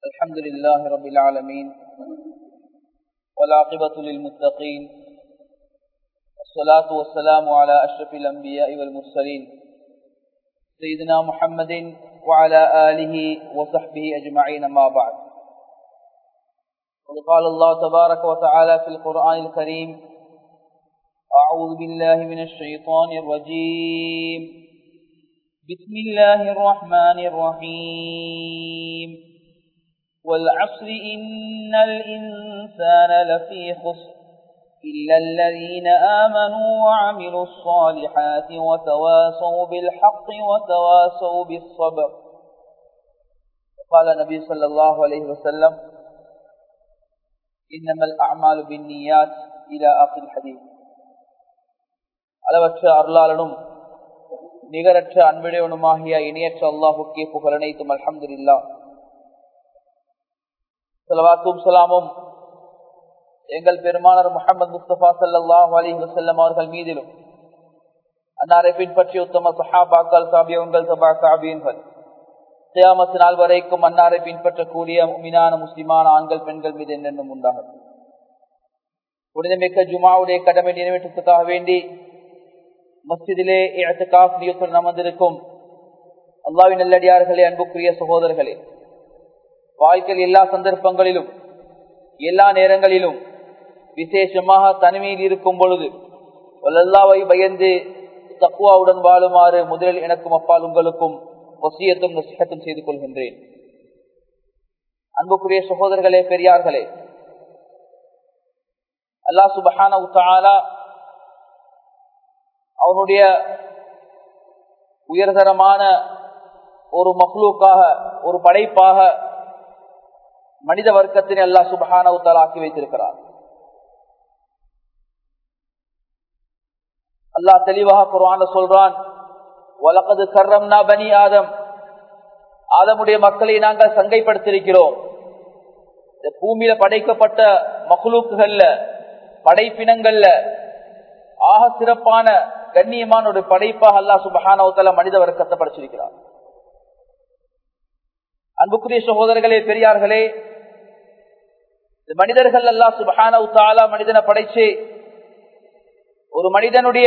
الحمد لله رب العالمين والعاقبة للمتقين والصلاة والسلام على أشرف الأنبياء والمرسلين سيدنا محمد وعلى آله وصحبه أجمعين ما بعد قال الله تبارك وتعالى في القرآن الكريم أعوذ بالله من الشيطان الرجيم بسم الله الرحمن الرحيم والعصر إن الإنسان لفي خسر إلا الذين آمنوا وعملوا الصالحات وتواصوا بالحق وتواصوا بالصبر قال النبي صلى الله عليه وسلم إنما الأعمال بالنيات إلى آخر الحديث அளவற்ற அருளாளனும் நிகரற்ற அன்புடையவனுமாகிய இணையற்ற அல்லாஹுக்கே புகழனைத்தும் அல்ஹம்துல்லா சலவாத்தும் சலாமும் எங்கள் பெருமானார் முகமது முஸ்தபா சல்லாஹ் அலி வசல்லம் அவர்கள் மீதிலும் அன்னாரை பின்பற்றி உத்தம சஹாபாக்கள் சாபியவங்கள் சபா சாபியன்கள் தியாமத்து நாள் வரைக்கும் அன்னாரை பின்பற்றக்கூடிய மீனான முஸ்லிமான ஆண்கள் பெண்கள் மீது என்னென்னும் உண்டாகும் புனிதமிக்க ஜுமாவுடைய கடமை நிறைவேற்றத்துக்காக வேண்டி மஸ்ஜிதிலே நியத்துடன் அமர்ந்திருக்கும் அல்லாவின் நல்லடியார்களே அன்புக்குரிய சகோதரர்களே வாழ்க்கையில் எல்லா சந்தர்ப்பங்களிலும் எல்லா நேரங்களிலும் விசேஷமாக தனிமையில் இருக்கும் பொழுது வல்லல்லாவை பயந்து தக்குவாவுடன் வாழுமாறு முதலில் எனக்கும் அப்பால் உங்களுக்கும் வசியத்தும் நசிகத்தும் செய்து கொள்கின்றேன் அன்புக்குரிய சகோதரர்களே பெரியார்களே அல்லா சுபஹான உத்தாலா அவனுடைய உயர்தரமான ஒரு மக்ளூக்காக ஒரு படைப்பாக மனித வர்க்கத்தினை அல்லா சுபஹான உத்தாலா ஆக்கி வைத்திருக்கிறார் அல்லா தெளிவாக குரான சொல்றான் வலக்கது கர்ரம்னா பனி ஆதம் ஆதமுடைய மக்களை நாங்கள் சங்கைப்படுத்திருக்கிறோம் இந்த பூமியில படைக்கப்பட்ட மகளுக்குகள்ல படைப்பினங்கள்ல ஆக சிறப்பான கண்ணியமான ஒரு படைப்பாக அல்லா சுபஹானவத்தல மனித வர்க்கத்தை படைச்சிருக்கிறார் அன்புக்குரிய சகோதரர்களே பெரியார்களே மனிதர்கள் அல்லா சுபஹானவுத்தாலா மனிதனை படைச்சு ஒரு மனிதனுடைய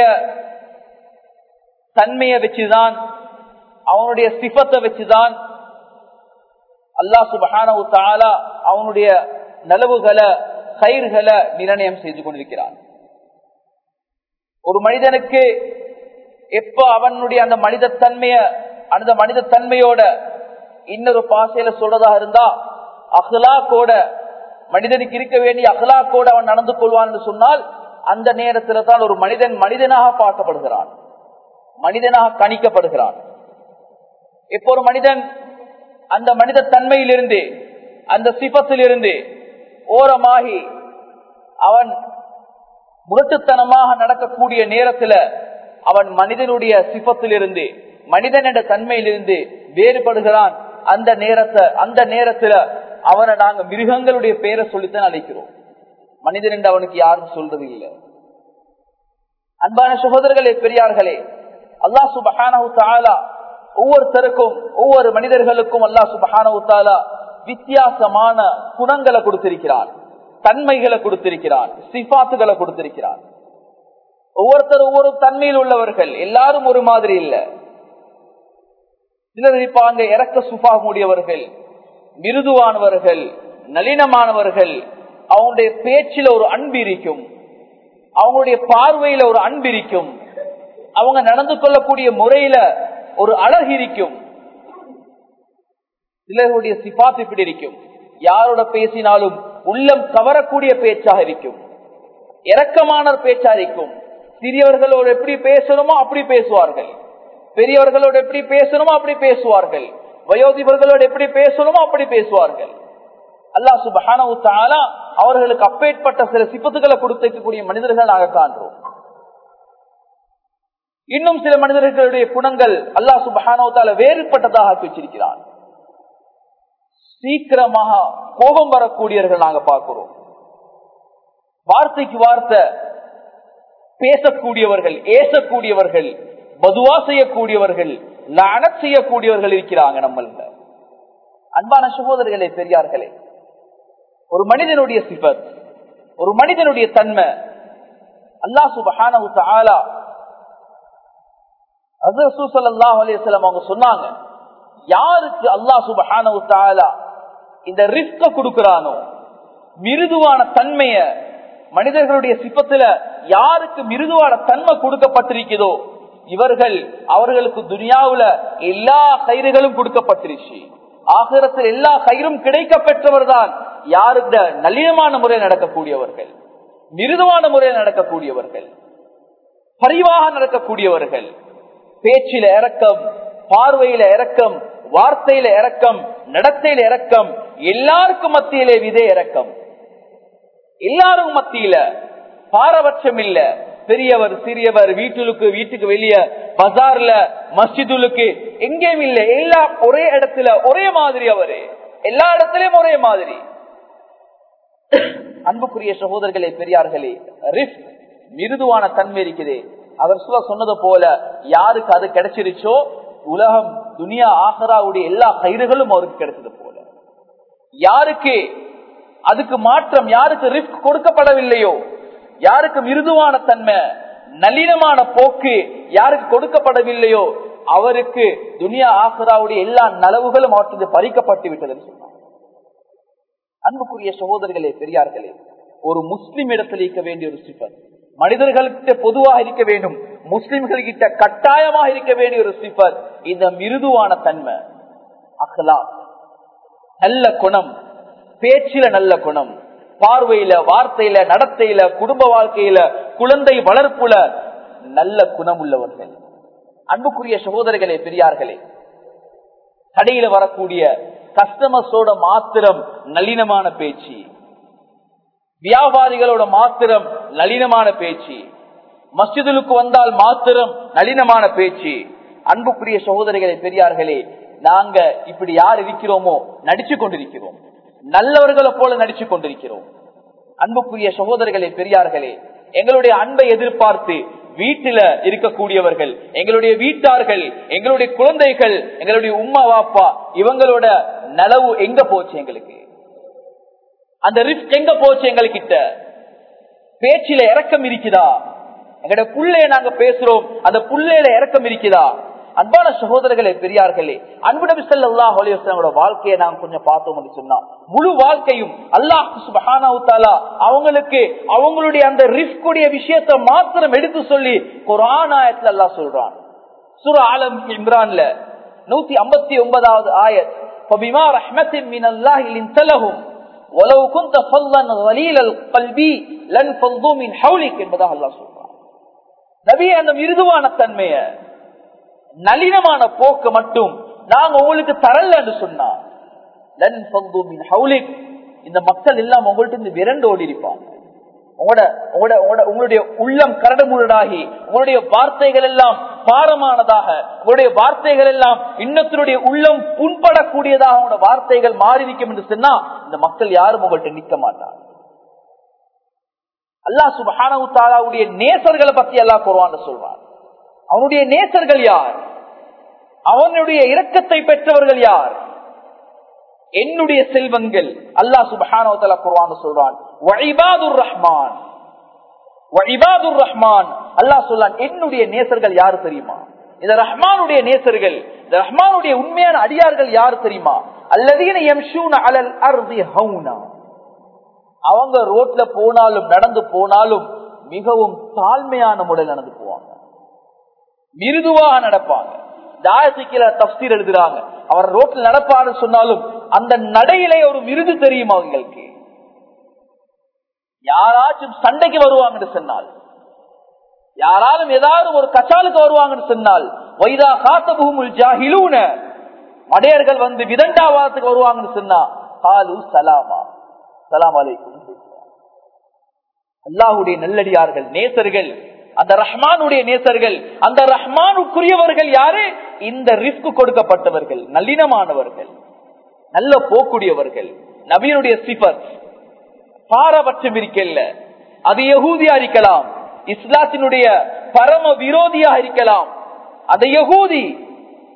தன்மையை வச்சுதான் அவனுடைய சிபத்தை வச்சுதான் அல்லா சுபஹானவு தாலா அவனுடைய நலவுகளை கயிர்களை நிர்ணயம் செய்து கொண்டிருக்கிறான் ஒரு மனிதனுக்கு எப்ப அவனுடைய அந்த மனித தன்மைய அந்த மனித தன்மையோட இன்னொரு பாசையில சொல்றதா இருந்தா அஹ்லாக்கோட மனிதனுக்கு இருக்க வேண்டிய அஹ்லாக்கோட அவன் நடந்து கொள்வான் என்று சொன்னால் அந்த நேரத்துல தான் ஒரு மனிதன் மனிதனாக பார்க்கப்படுகிறான் மனிதனாக கணிக்கப்படுகிறான் இப்போ ஒரு மனிதன் அந்த மனித தன்மையிலிருந்து அந்த சிபத்திலிருந்து ஓரமாகி அவன் முரட்டுத்தனமாக நடக்கக்கூடிய நேரத்துல அவன் மனிதனுடைய சிபத்திலிருந்து மனிதன் என்ற தன்மையிலிருந்து வேறுபடுகிறான் அந்த நேரத்தை அந்த நேரத்துல அவனை நாங்க மிருகங்களுடைய பெயரை சொல்லித்தான் அழைக்கிறோம் மனிதன் என்று அவனுக்கு யாரும் சொல்றது இல்லை அன்பான சகோதரர்களே பெரியார்களே அல்லா சுபஹானு தாலா ஒவ்வொருத்தருக்கும் ஒவ்வொரு மனிதர்களுக்கும் அல்லா சுபஹானு தாலா வித்தியாசமான குணங்களை கொடுத்திருக்கிறான் தன்மைகளை கொடுத்திருக்கிறான் சிபாத்துகளை கொடுத்திருக்கிறான் ஒவ்வொருத்தர் ஒவ்வொரு தன்மையில் உள்ளவர்கள் எல்லாரும் ஒரு மாதிரி இல்ல சிலர் இருப்பாங்க இறக்க சுபாகக்கூடியவர்கள் மிருதுவானவர்கள் நளினமானவர்கள் அவங்களுடைய பேச்சில ஒரு அன்பு இருக்கும் அவங்களுடைய பார்வையில ஒரு அன்பு இருக்கும் அவங்க நடந்து கொள்ளக்கூடிய முறையில ஒரு அழகு இருக்கும் சிலருடைய சிபாத் இப்படி இருக்கும் யாரோட பேசினாலும் உள்ளம் கவரக்கூடிய பேச்சாக இருக்கும் இறக்கமான பேச்சா இருக்கும் சிறியவர்களோடு எப்படி பேசணுமோ அப்படி பேசுவார்கள் பெரியவர்களோடு எப்படி பேசணுமோ அப்படி பேசுவார்கள் வயோதிபர்களோடு எப்படி பேசணுமோ அப்படி பேசுவார்கள் அல்லா சுபஹான அவர்களுக்கு அப்பேற்பட்ட சில சிப்பத்துகளை கொடுத்திருக்கக்கூடிய மனிதர்கள் நாங்கள் காண்றோம் இன்னும் சில மனிதர்களுடைய குணங்கள் அல்லா சுபஹானோத்தால வேறுபட்டதாக ஆக்கி வச்சிருக்கிறான் சீக்கிரமாக கோபம் வரக்கூடியவர்கள் நாங்க பார்க்கிறோம் வார்த்தைக்கு வார்த்தை பேசக்கூடியவர்கள் ஏசக்கூடியவர்கள் பதுவா செய்யக்கூடியவர்கள் லானத் செய்யக்கூடியவர்கள் இருக்கிறாங்க நம்மள அன்பான சகோதரர்களே பெரியார்களே ஒரு மனிதனுடைய சிபத் ஒரு மனிதனுடைய தன்மை அல்லா சுபஹான அவங்க சொன்னாங்க யாருக்கு அல்லா சுபஹான இந்த ரிஸ்க கொடுக்கிறானோ மிருதுவான தன்மைய மனிதர்களுடைய சிப்பத்துல யாருக்கு மிருதுவான தன்மை கொடுக்கப்பட்டிருக்கிறதோ இவர்கள் அவர்களுக்கு துனியாவுல எல்லா கயிறுகளும் கொடுக்கப்பட்டிருச்சு ஆகிரத்தில் எல்லா கயிறும் கிடைக்க பெற்றவர் தான் யாருக்கு நளினமான முறையில் நடக்கக்கூடியவர்கள் மிருதுவான முறையில் நடக்கக்கூடியவர்கள் பரிவாக நடக்கக்கூடியவர்கள் பேச்சில இறக்கம் பார்வையில இறக்கம் வார்த்தையில இறக்கம் நடத்தையில இறக்கம் எல்லாருக்கும் மத்தியிலே விதே இறக்கம் எல்லாரும் மத்தியில பாரபட்சம் இல்ல பெரியவர் சிறியவர் வீட்டுக்கு வீட்டுக்கு வெளிய பஜார்ல மஸ்ஜிதுலுக்கு எங்கேயும் இல்ல எல்லாம் ஒரே இடத்துல ஒரே மாதிரி அவரு எல்லா இடத்திலயும் ஒரே மாதிரி அன்புக்குரிய சகோதரர்களே பெரியார்களே ரிஸ்க் மிருதுவான தன்மை இருக்குது அவர் சொல்ல சொன்னது போல யாருக்கு அது கிடைச்சிருச்சோ உலகம் துனியா ஆஹராவுடைய எல்லா கயிறுகளும் அவருக்கு கிடைச்சது போல யாருக்கு அதுக்கு மாற்றம் யாருக்கு ரிஸ்க் கொடுக்கப்படவில்லையோ யாருக்கு மிருதுவான தன்மை நளினமான போக்கு யாருக்கு கொடுக்கப்படவில்லையோ அவருக்கு துனியா ஆஹராவுடைய எல்லா நலவுகளும் அவற்றுக்கு பறிக்கப்பட்டு விட்டதுன்னு சொன்னார் அன்புக்குரிய சகோதரர்களே பெரியார்களே ஒரு முஸ்லிம் இடத்தில் இருக்க வேண்டிய ஒரு சிஃபர் மனிதர்கள்கிட்ட பொதுவாக இருக்க வேண்டும் முஸ்லிம்கள் கிட்ட கட்டாயமாக இருக்க வேண்டிய ஒரு சிஃபர் இந்த மிருதுவான தன்மை அஹ்லா நல்ல குணம் பேச்சில நல்ல குணம் பார்வையில வார்த்தையில நடத்தையில குடும்ப வாழ்க்கையில குழந்தை வளர்ப்புல நல்ல குணம் உள்ளவர்கள் அன்புக்குரிய சகோதரர்களே பெரியார்களே கடையில வரக்கூடிய கஸ்டமர்ஸோட மாத்திரம் நளினமான பேச்சு வியாபாரிகளோட மாத்திரம் நளினமான பேச்சு மஸ்ஜிதுலுக்கு வந்தால் மாத்திரம் நளினமான பேச்சு அன்புக்குரிய சகோதரிகளே பெரியார்களே நாங்க இப்படி யார் இருக்கிறோமோ நடிச்சு கொண்டிருக்கிறோம் நல்லவர்களை போல நடிச்சு கொண்டிருக்கிறோம் அன்புக்குரிய சகோதரர்களே பெரியார்களே எங்களுடைய அன்பை எதிர்பார்த்து வீட்டில இருக்கக்கூடியவர்கள் எங்களுடைய வீட்டார்கள் எங்களுடைய குழந்தைகள் எங்களுடைய உம்மா வாப்பா இவங்களோட நலவு எங்க போச்சு எங்களுக்கு அந்த ரிஸ்க் எங்க போச்சு எங்ககிட்ட பேச்சில இறக்கம் இருக்குதா எங்கட புள்ளைய நாங்க பேசுறோம் அந்த புள்ளையில இறக்கம் இருக்குதா அன்பான சகோதரர்களே பெரியார்களே அன்பு நபி ஸல்லல்லாஹு அலைஹி வஸல்லமோட வாழ்க்கையை நாங்க கொஞ்சம் பார்த்தோம் சொன்னா முழு வாழ்க்கையும் அல்லாஹ் சுப்ஹானஹு தஆலா அவங்களுக்கு அவங்களுடைய அந்த ரிஸ்குடைய விஷயத்தை மாத்திரம் எடுத்து சொல்லி குர்ஆன் ஆயத்துல அல்லாஹ் சொல்றான் சூரா ஆலம் இம்ரான்ல 159வது ஆயத் فبما رحمة من الله لنت لهم ولو كنت فظا غليل القلب لانفضوا من حولك என்பதாக அல்லாஹ் சொல்றான் நபியே அந்த மிருதுவான தன்மைய நளினமான போக்க மட்டும் நாங்க உங்களுக்கு தரல என்று சொன்னா இந்த மக்கள் எல்லாம் உங்கள்ட்ட இருந்து விரண்டு ஓடி இருப்பாங்க உங்களுடைய உள்ளம் கரடுமுரடாகி உங்களுடைய வார்த்தைகள் எல்லாம் பாரமானதாக உங்களுடைய வார்த்தைகள் எல்லாம் இன்னத்தினுடைய உள்ளம் புண்படக்கூடியதாக உங்களோட வார்த்தைகள் மாறி நிற்கும் என்று சொன்னா இந்த மக்கள் யாரும் உங்கள்ட்ட நிற்க மாட்டாங்க அல்லா சுபானு தாலாவுடைய நேசர்களை பத்தி எல்லாம் குருவான்னு சொல்றான் அவனுடைய நேசர்கள் யார் அவனுடைய இரக்கத்தை பெற்றவர்கள் யார் என்னுடைய செல்வங்கள் அல்லாஹ் சுபஹானோதல குர்வான் சொல்றான் ரஹ்மான் ரஹ்மான் அல்லாஹ் சொல்லான் என்னுடைய நேசர்கள் யாரு தெரியுமா இந்த ரஹ்மானுடைய நேசர்கள் இந்த ரஹ்மானுடைய உண்மையான அடியார்கள் யாரு தெரியுமா அல்லதீன யம்ஷூன அலல் அர்தி ஹவுனா அவங்க ரோட்ல போனாலும் நடந்து போனாலும் மிகவும் தாழ்மையான முறையில் நடந்து போவாங்க மிருதுவாக நடப்பாங்க தாயசிக்கல தப்சீர் எழுதுறாங்க அவர் ரோட்டில் நடப்பாரு சொன்னாலும் அந்த நடையிலே ஒரு மிருது தெரியும் அவங்களுக்கு யாராச்சும் சண்டைக்கு வருவாங்கன்னு சொன்னால் யாராலும் ஏதாவது ஒரு கச்சாலுக்கு வருவாங்கன்னு சொன்னால் வைதா காத்த பூமுல் ஜாகிலூன மடையர்கள் வந்து விதண்டாவாதத்துக்கு வருவாங்கன்னு சொன்னா ஹாலு சலாமா சலாம் அலைக்கும் அல்லாஹுடைய நல்லடியார்கள் நேசர்கள் அந்த ரஹ்மானுடைய நேசர்கள் அந்த ரஹ்மானுக்குரியவர்கள் யாரு இந்த ரிஸ்க் கொடுக்கப்பட்டவர்கள் நல்லினமானவர்கள் நல்ல போக்கூடியவர்கள் நபியனுடைய சிபர் பாரபட்சம் இருக்கல்ல அது யகூதியா இருக்கலாம் இஸ்லாத்தினுடைய பரம விரோதியா இருக்கலாம் அந்த யகூதி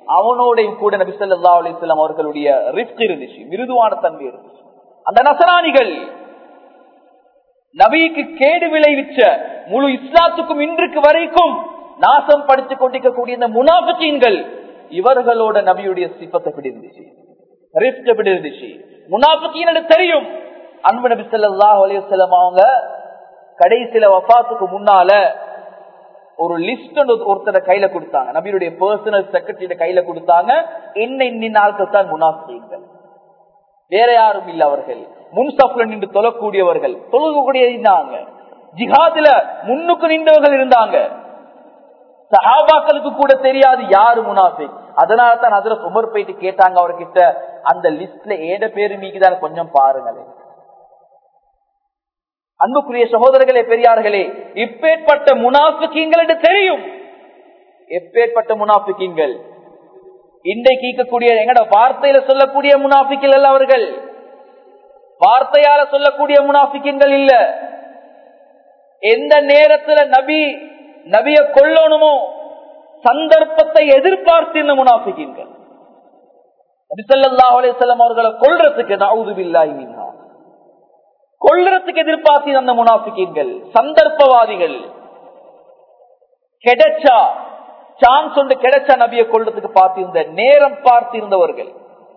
அவனோடையும் கூட நபி சொல்லா அலிஸ்லாம் அவர்களுடைய ரிஸ்க் இருந்துச்சு மிருதுவான தன்மை இருந்துச்சு அந்த நசராணிகள் நபிக்கு கேடு விளைவிச்ச முழு இஸ்லாத்துக்கும் இன்றுக்கு வரைக்கும் நாசம் படித்துக் கொண்டிருக்கக்கூடிய இந்த முனாபிக்கீன்கள் இவர்களோட நபியுடைய சிப்பத்தை எப்படி இருந்துச்சு ரிஸ்க் எப்படி இருந்துச்சு முனாபிக்கீன் தெரியும் அன்பு நபி சொல்லாஹ் அலையம் அவங்க கடைசியில வஃபாத்துக்கு முன்னால ஒரு லிஸ்ட் ஒருத்தர கையில கொடுத்தாங்க நபியுடைய பர்சனல் செக்ரட்டரி கையில கொடுத்தாங்க என்ன இன்னின் ஆட்கள் தான் முனாஃபிகள் வேற யாரும் இல்ல அவர்கள் முன்சப்ல நின்று தொழக்கூடியவர்கள் தொழுகக்கூடிய இருந்தாங்க ஜிஹாதுல முன்னுக்கு நின்றவர்கள் இருந்தாங்க சஹாபாக்களுக்கு கூட தெரியாது யாரு முனாஃபிக் அதனால தான் அதுல உமர் போயிட்டு கேட்டாங்க அவர்கிட்ட அந்த லிஸ்ட்ல ஏட பேரு மீக்குதான் கொஞ்சம் பாருங்களேன் அன்புக்குரிய சகோதரர்களே பெரியார்களே இப்பேற்பட்ட முனாஃபிக்கீங்கள் தெரியும் எப்பேற்பட்ட முனாஃபிக்கீங்கள் இன்றைக்கு ஈக்கக்கூடிய எங்கட வார்த்தையில சொல்லக்கூடிய முனாஃபிக்கில் அல்ல அவர்கள் வார்த்தையால சொல்லக்கூடிய முனாஃபிக்கீங்கள் இல்ல எந்த நேரத்துல நபி நபிய கொல்லணுமோ சந்தர்ப்பத்தை எதிர்பார்த்து இந்த முனாஃபிக்கீங்கள் நபி ஸல்லல்லாஹு அலைஹி வஸல்லம் அவர்களை கொல்றதுக்கு நவுது பில்லாஹி மின்ஹா கொள்றதுக்கு எதிர்பார்த்து அந்த முனாஃபிக்கீன்கள் சந்தர்ப்பவாதிகள் கிடைச்சா சான்ஸ் ஒன்று கிடைச்சா நபியை கொள்றதுக்கு பார்த்திருந்த நேரம் பார்த்திருந்தவர்கள்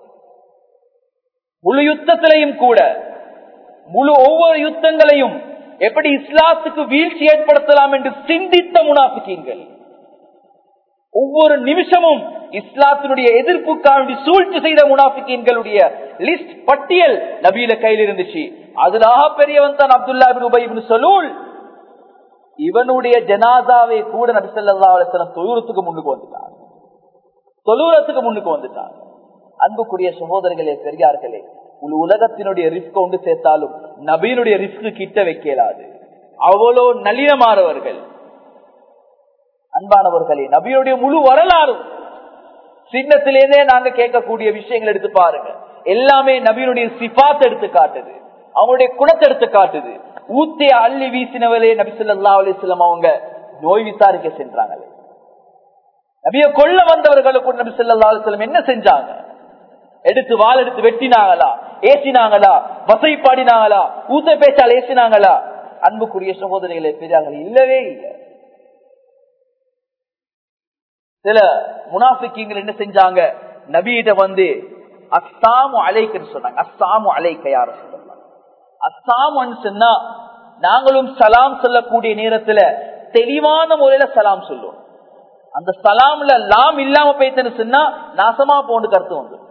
முழு யுத்தத்திலையும் கூட முழு ஒவ்வொரு யுத்தங்களையும் எப்படி இஸ்லாத்துக்கு வீழ்ச்சி ஏற்படுத்தலாம் என்று சிந்தித்த முனாஃபிக்கீன்கள் ஒவ்வொரு நிமிஷமும் இஸ்லாத்தினுடைய எதிர்ப்புக்காண்டி சூழ்ச்சி செய்த முனாஃபிக்கீன்களுடைய லிஸ்ட் பட்டியல் நபியில கையில் இருந்துச்சு அதுலாக பெரியவன் தான் அப்துல்லா உபயிபின் சொல்லுள் இவனுடைய ஜனாதாவை கூட நபி சொல்லா அலிஸ்லாம் தொழுறத்துக்கு முன்னுக்கு வந்துட்டான் தொழுறத்துக்கு முன்னுக்கு வந்துட்டான் அன்புக்குரிய சகோதரர்களே பெரியார்களே உள் உலகத்தினுடைய ரிஸ்க் ஒன்று சேர்த்தாலும் நபியினுடைய ரிஸ்க் கிட்ட வைக்கலாது அவ்வளோ நளினமானவர்கள் அன்பானவர்களே நபியுடைய முழு வரலாறும் சின்னத்திலேருந்தே நாங்க கேட்கக்கூடிய விஷயங்கள் எடுத்து பாருங்க எல்லாமே நபியினுடைய சிபாத் எடுத்து காட்டுது அவங்களுடைய குணத்தை எடுத்து காட்டுது ஊத்திய அள்ளி வீசினவளே நபி சொல்லா அலிஸ்லாம் அவங்க நோய் விசாரிக்க சென்றாங்களே நபிய கொள்ள வந்தவர்களுக்கு நபி சொல்லா அலிஸ்லாம் என்ன செஞ்சாங்க எடுத்து வாள் எடுத்து வெட்டினாங்களா ஏசினாங்களா வசை பாடினாங்களா ஊத்த பேச்சால் ஏசினாங்களா அன்புக்குரிய சகோதரிகளை பெரியார்கள் இல்லவே இல்லை சில முனாஃபிக்கிங்கள் என்ன செஞ்சாங்க நபியிட்ட வந்து அஸ்ஸாமு அலைக்குன்னு சொன்னாங்க அஸ்ஸாமு அலைக்க யார சொல்லலாம் அஸ்ஸாமுன்னு சொன்னா நாங்களும் சலாம் சொல்லக்கூடிய நேரத்துல தெளிவான முறையில சலாம் சொல்லுவோம் அந்த சலாம்ல லாம் இல்லாம போய்த்தன்னு சொன்னா நாசமா போன்னு கருத்து வந்து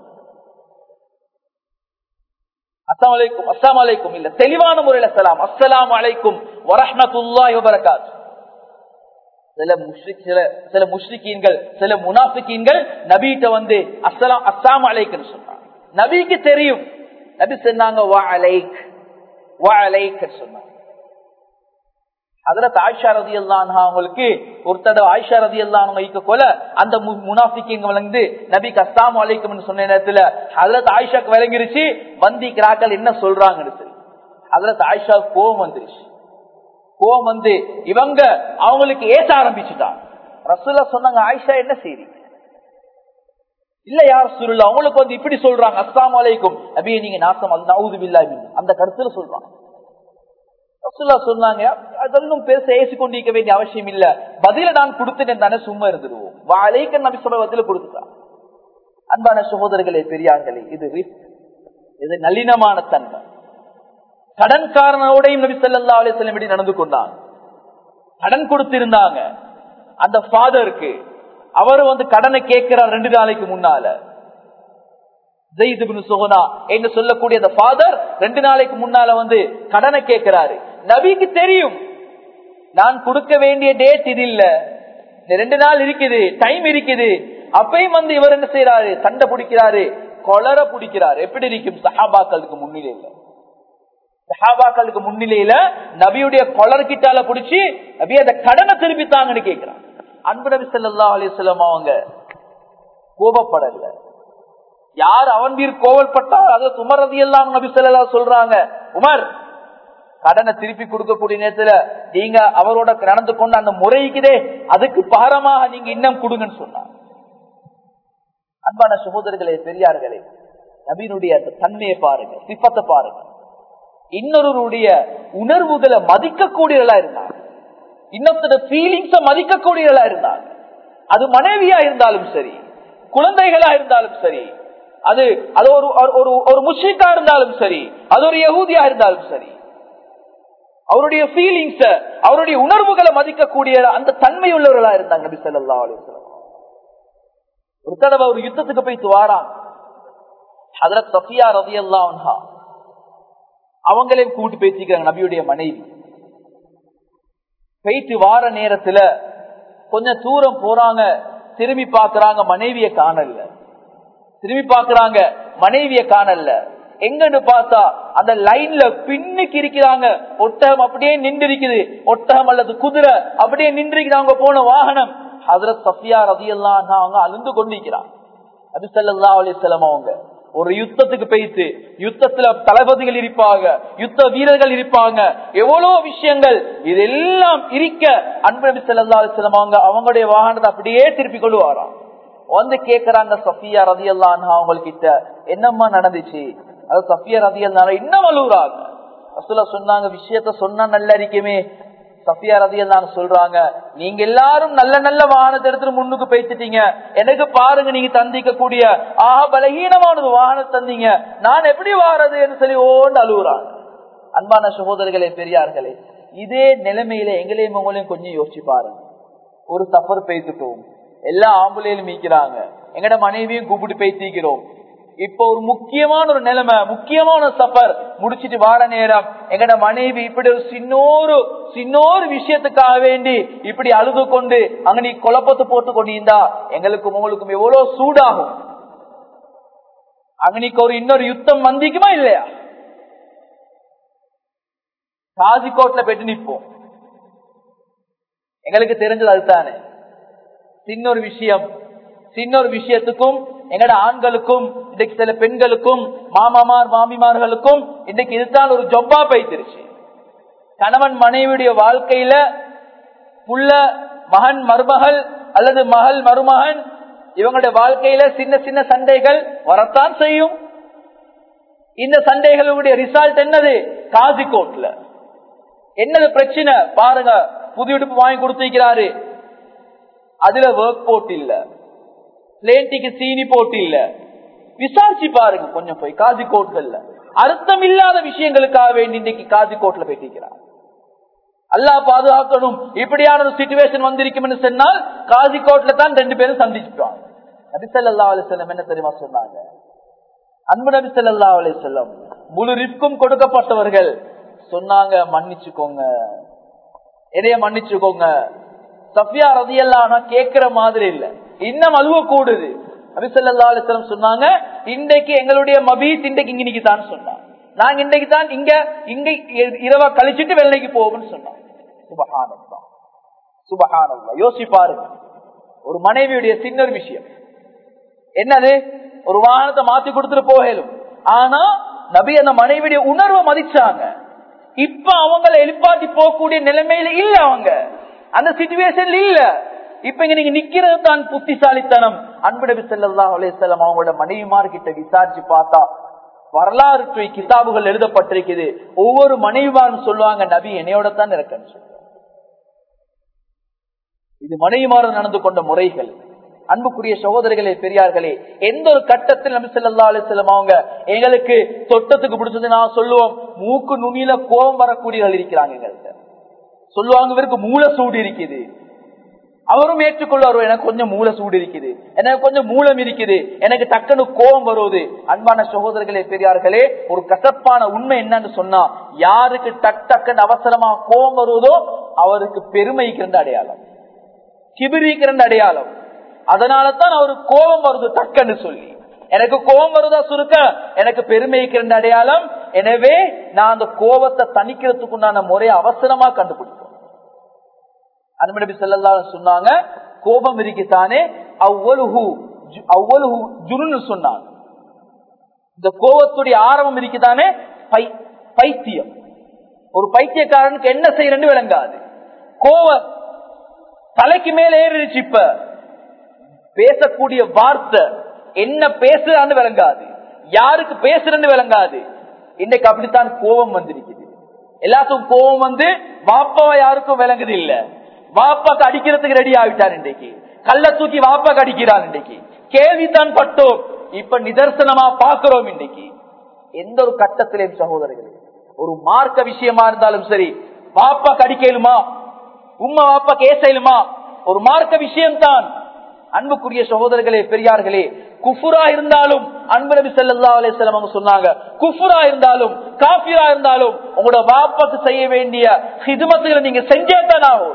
அஸ்லாம் அலைக்கும் அஸ்லாம் அலைக்கும் இல்ல தெளிவான முறையில சலாம் அஸ்லாம் அலைக்கும் வரஹமத்துல்லாஹி வபரகாத்து சில முஷ்ரிக் சில சில முஷ்ரிக்கீன்கள் சில முனாஃபிக்கீன்கள் நபிகிட்ட வந்து அஸ்லாம் அஸ்ஸாம் அலைக்குன்னு சொன்னாங்க நபிக்கு தெரியும் நபி சொன்னாங்க வா அலைக் வா அலைக் சொன்னாங்க அதுல ஆயிஷா ரதி அவங்களுக்கு ஒரு தடவை ஆயிஷா ரதி அல்லாங்க கொல அந்த முனாஃபிக்கிங்க விளங்குது நபிக்கு அஸ்ஸாம் அலைக்கும் சொன்ன நேரத்துல அதுல ஆயிஷாக்கு விளங்கிருச்சு வந்தி கிராக்கள் என்ன சொல்றாங்கன்னு சொல்லி அதுல ஆயிஷா கோவம் வந்துருச்சு கோவம் வந்து இவங்க அவங்களுக்கு ஏச ஆரம்பிச்சுட்டாங்க ரசூல்லா சொன்னாங்க ஆயிஷா என்ன செய்றீங்க இல்ல யார் சுருள் அவங்களுக்கு வந்து இப்படி சொல்றாங்க அஸ்லாம் அலைக்கும் நபியை நீங்க நாசம் அது நவுது பில்லா அந்த கருத்துல சொல்றாங்க ரசூல்லா சொன்னாங்க அதெல்லாம் பேச ஏசி கொண்டிருக்க வேண்டிய அவசியம் இல்ல பதில நான் கொடுத்துட்டேன் தானே சும்மா இருந்துருவோம் வாழைக்க நபி சொல்ல பதில கொடுத்துட்டான் அன்பான சகோதரர்களே பெரியார்களே இது ரிஸ்க் இது நளினமான தன்மை கடன்காரனோடையும் நபி சொல்லா அலிஸ்லம் இப்படி நடந்து கொண்டாங்க கடன் கொடுத்திருந்தாங்க அந்த ஃபாதருக்கு அவரு வந்து கடனை கேட்கிறார் ரெண்டு நாளைக்கு முன்னால சுகனா என்று சொல்லக்கூடிய அந்த ஃபாதர் ரெண்டு நாளைக்கு முன்னால வந்து கடனை கேட்கிறாரு நபிக்கு தெரியும் நான் கொடுக்க வேண்டிய டேட் இது இல்ல ரெண்டு நாள் இருக்குது டைம் இருக்குது அப்பயும் வந்து இவர் என்ன செய்யறாரு சண்டை பிடிக்கிறாரு கொளர பிடிக்கிறாரு எப்படி இருக்கும் சஹாபாக்களுக்கு முன்னிலையில சஹாபாக்களுக்கு முன்னிலையில நபியுடைய கொலர் கிட்டால பிடிச்சி நபி அந்த கடனை திருப்பித்தாங்கன்னு கேட்கிறான் அன்பு நபி சொல்லா அலிஸ்லாம் அவங்க கோபப்படல யார் அவன் மீது கோவப்பட்டால் அது உமரதி எல்லாம் நபி சொல்லா சொல்றாங்க உமர் கடனை திருப்பி கொடுக்கக்கூடிய நேரத்துல நீங்க அவரோட நடந்து கொண்டு அந்த முறைக்குதே அதுக்கு பாரமாக நீங்க இன்னும் கொடுங்கன்னு சொன்னாங்க அன்பான சகோதரர்களே பெரியார்களே நபீனுடைய அந்த தன்மையை பாருங்க சிப்பத்தை பாருங்க இன்னொருடைய உணர்வுகளை மதிக்கக்கூடியவர்களா இருந்தாங்க இன்னொருத்தோட ஃபீலிங்ஸ மதிக்கக்கூடியவர்களா இருந்தாங்க அது மனைவியா இருந்தாலும் சரி குழந்தைகளா இருந்தாலும் சரி அது அது ஒரு ஒரு ஒரு முஷிக்கா இருந்தாலும் சரி அது ஒரு யகூதியா இருந்தாலும் சரி அவருடைய ஃபீலிங்ஸ அவருடைய உணர்வுகளை மதிக்கக்கூடிய அந்த தன்மை உள்ளவர்களா இருந்தாங்க நபி ஸல்லல்லாஹு அலைஹி வஸல்லம் ஒரு தடவை ஒரு யுத்தத்துக்கு போய் வாரான் ஹதரத் சஃபியா ரலியல்லாஹு அன்ஹா அவங்களையும் கூட்டு பேசிக்கிறாங்க நபியுடைய மனைவி போயிட்டு வார நேரத்துல கொஞ்சம் தூரம் போறாங்க திரும்பி பாக்குறாங்க மனைவிய காணல திரும்பி பாக்குறாங்க மனைவிய காணல எங்கன்னு பார்த்தா அந்த லைன்ல பின்னுக்கு இருக்கிறாங்க ஒட்டகம் அப்படியே நின்று இருக்குது ஒட்டகம் அல்லது குதிரை அப்படியே நின்று அவங்க போன வாகனம் ஹசரத் சஃபியா ரதியெல்லாம் அவங்க அழுந்து கொண்டிருக்கிறாங்க அது சல்லா அலிசல்லாம் அவங்க ஒரு யுத்தத்துக்கு போயிட்டு யுத்தத்துல தளபதிகள் இருப்பாங்க யுத்த வீரர்கள் இருப்பாங்க எவ்வளவு விஷயங்கள் இதெல்லாம் இருக்க அன்பு செல்லா அலிசல்லாம் அவங்க அவங்களுடைய வாகனத்தை அப்படியே திருப்பி கொண்டு வரான் வந்து கேக்குறாங்க சஃபியா ரதியல்லான் அவங்ககிட்ட என்னம்மா நடந்துச்சு அது சஃபியா ரதியல்லான இன்னும் அழுகுறாங்க அசுல சொன்னாங்க விஷயத்த சொன்னா நல்லா இருக்குமே சஃபியா ரதியல்லான் சொல்றாங்க நீங்க எல்லாரும் நல்ல நல்ல வாகனத்தை எடுத்துட்டு முன்னுக்கு பேசிட்டீங்க எனக்கு பாருங்க நீங்க தந்திக்க கூடிய ஆஹா பலகீனமானது வாகனம் தந்தீங்க நான் எப்படி வாரது என்று சொல்லி ஓண்டு அழுகுறாங்க அன்பான சகோதரர்களே பெரியார்களே இதே நிலைமையில எங்களையும் உங்களையும் கொஞ்சம் யோசிச்சு பாருங்க ஒரு சஃபர் பேசிட்டோம் எல்லா ஆம்புலையிலும் மீக்கிறாங்க எங்கட மனைவியும் கூப்பிட்டு பேசிக்கிறோம் இப்ப ஒரு முக்கியமான ஒரு நிலைமை முக்கியமான ஒரு சஃபர் முடிச்சிட்டு வார நேரம் எங்கட மனைவி இப்படி ஒரு சின்னோரு சின்னோரு விஷயத்துக்காக வேண்டி இப்படி அழுது கொண்டு அங்க நீ குழப்பத்தை போட்டு கொண்டிருந்தா எங்களுக்கும் உங்களுக்கும் எவ்வளவு சூடாகும் அங்கனிக்கு ஒரு இன்னொரு யுத்தம் வந்திக்குமா இல்லையா காசிக்கோட்ல போயிட்டு நிற்போம் எங்களுக்கு தெரிஞ்சது அதுதானே சின்னொரு விஷயம் சின்னொரு விஷயத்துக்கும் எங்கட ஆண்களுக்கும் இன்னைக்கு சில பெண்களுக்கும் மாமாமார் மாமிமார்களுக்கும் இன்னைக்கு இதுதான் ஒரு ஜொப்பா பைத்திருச்சு கணவன் மனைவியுடைய வாழ்க்கையில புள்ள மகன் மருமகள் அல்லது மகள் மருமகன் இவங்களுடைய வாழ்க்கையில சின்ன சின்ன சண்டைகள் வரத்தான் செய்யும் இந்த சண்டைகளுடைய ரிசல்ட் என்னது காசிக்கோட்ல என்னது பிரச்சனை பாருங்க புது உடுப்பு வாங்கி கொடுத்திருக்கிறாரு அதுல ஒர்க் போட்டு இல்ல பிளேன்டிக்கு சீனி போட்டு இல்ல விசாரிச்சு பாருங்க கொஞ்சம் போய் காசிக்கோட்கள்ல அர்த்தம் இல்லாத விஷயங்களுக்காக வேண்டி இன்னைக்கு காசிக்கோட்ல போயிட்டிருக்கிறார் அல்லா பாதுகாக்கணும் இப்படியான ஒரு சிச்சுவேஷன் வந்திருக்கும் சொன்னால் காசிக்கோட்ல தான் ரெண்டு பேரும் சந்திச்சுட்டாங்க நபிசல்லா அலிசல்லம் என்ன தெரியுமா சொன்னாங்க அன்பு நபி சொல்லா அலிசல்லம் முழு ரிப்கும் கொடுக்கப்பட்டவர்கள் சொன்னாங்க மன்னிச்சுக்கோங்க எதைய மன்னிச்சுக்கோங்க சஃபியா ரதியெல்லாம் கேட்கிற மாதிரி இல்ல இன்னும் அழுவ கூடுது அபிசல்லா அலிஸ்லம் சொன்னாங்க இன்றைக்கு எங்களுடைய மபீத் இன்றைக்கு இங்க தான் சொன்னாங்க நாங்க இன்றைக்கு தான் இங்க இங்க இரவா கழிச்சிட்டு வெள்ளைக்கு போவோம்னு சொன்னாங்க சுபகானந்தா சுபகானந்தா யோசி பாருங்க ஒரு மனைவியுடைய சின்ன ஒரு விஷயம் என்னது ஒரு வாகனத்தை மாத்தி கொடுத்துட்டு போகலும் ஆனா நபி அந்த மனைவியுடைய உணர்வை மதிச்சாங்க இப்ப அவங்களை எழுப்பாட்டி போகக்கூடிய நிலைமையில இல்ல அவங்க அந்த சிச்சுவேஷன்ல இல்ல இப்ப இங்க நீங்க நிக்கிறது தான் புத்திசாலித்தனம் அன்புடபி செல்லா அலையம் அவங்களோட மனைவிமார்கிட்ட விசாரிச்சு பார்த்தா வரலாறு கிதாபுகள் எழுதப்பட்டிருக்குது ஒவ்வொரு மனைவிமாரும் சொல்லுவாங்க நபி என்னையோட தான் இருக்கன்னு சொல்லுவாங்க இது மனைவிமாரும் நடந்து கொண்ட முறைகள் அன்புக்குரிய சகோதரிகளே பெரியார்களே எந்த ஒரு கட்டத்தில் நபி சொல்லா அலிஸ்லாம் அவங்க எங்களுக்கு தொட்டத்துக்கு பிடிச்சது நான் சொல்லுவோம் மூக்கு நுனியில கோபம் வரக்கூடியவர்கள் இருக்கிறாங்க எங்கள்கிட்ட சொல்லுவாங்க இவருக்கு மூல சூடு இருக்குது அவரும் ஏற்றுக்கொள்வார் எனக்கு கொஞ்சம் மூல சூடு இருக்குது எனக்கு கொஞ்சம் மூலம் இருக்குது எனக்கு டக்குனு கோபம் வருவது அன்பான சகோதரர்களே பெரியார்களே ஒரு கசப்பான உண்மை என்னன்னு சொன்னா யாருக்கு டக் டக்குன்னு அவசரமா கோபம் வருவதோ அவருக்கு பெருமைக்கிற அடையாளம் கிபிரிக்கிற அடையாளம் அதனால தான் அவருக்கு கோபம் வருது டக்குன்னு சொல்லி எனக்கு கோபம் வருதா சுருக்க எனக்கு பெருமைக்கிற அடையாளம் எனவே நான் அந்த கோபத்தை தணிக்கிறதுக்குண்டான முறையை அவசரமா கண்டுபிடிப்போம் அன்பு செல்லல்லா சொன்னாங்க கோபம் இருக்குத்தானே அவ்வளவு அவ்வளவு ஜுருன்னு சொன்னாங்க இந்த கோபத்துடைய ஆரம்பம் இருக்குதானே பைத்தியம் ஒரு பைத்தியக்காரனுக்கு என்ன செய்யறன்னு விளங்காது கோவ தலைக்கு மேல ஏறிடுச்சு இப்ப பேசக்கூடிய வார்த்தை என்ன பேசுறான்னு விளங்காது யாருக்கு பேசுறன்னு விளங்காது இன்னைக்கு அப்படித்தான் கோபம் வந்திருக்குது எல்லாத்துக்கும் கோபம் வந்து வாப்பாவை யாருக்கும் விளங்குது இல்ல வாப்பாக்கு அடிக்கிறதுக்கு ரெடி ஆகிட்டார் இன்றைக்கு கல்ல தூக்கி வாப்பாக்கு அடிக்கிறார் இன்றைக்கு கேள்வித்தான் பட்டோம் இப்ப நிதர்சனமா பாக்குறோம் இன்றைக்கு எந்த ஒரு கட்டத்திலேயும் சகோதரர்களே ஒரு மார்க்க விஷயமா இருந்தாலும் சரி வாப்பா கடிக்கலுமா உம்மா வாப்பா கேசலுமா ஒரு மார்க்க விஷயம்தான் அன்புக்குரிய சகோதரர்களே பெரியார்களே குஃபுரா இருந்தாலும் அன்பு நபி ஸல்லல்லாஹு அலைஹி வஸல்லம் அவங்க சொன்னாங்க குஃபுரா இருந்தாலும் காஃபிரா இருந்தாலும் உங்களோட வாப்பாக்கு செய்ய வேண்டிய ஹிதமத்துகளை நீங்க செஞ்சே தான் ஆகும்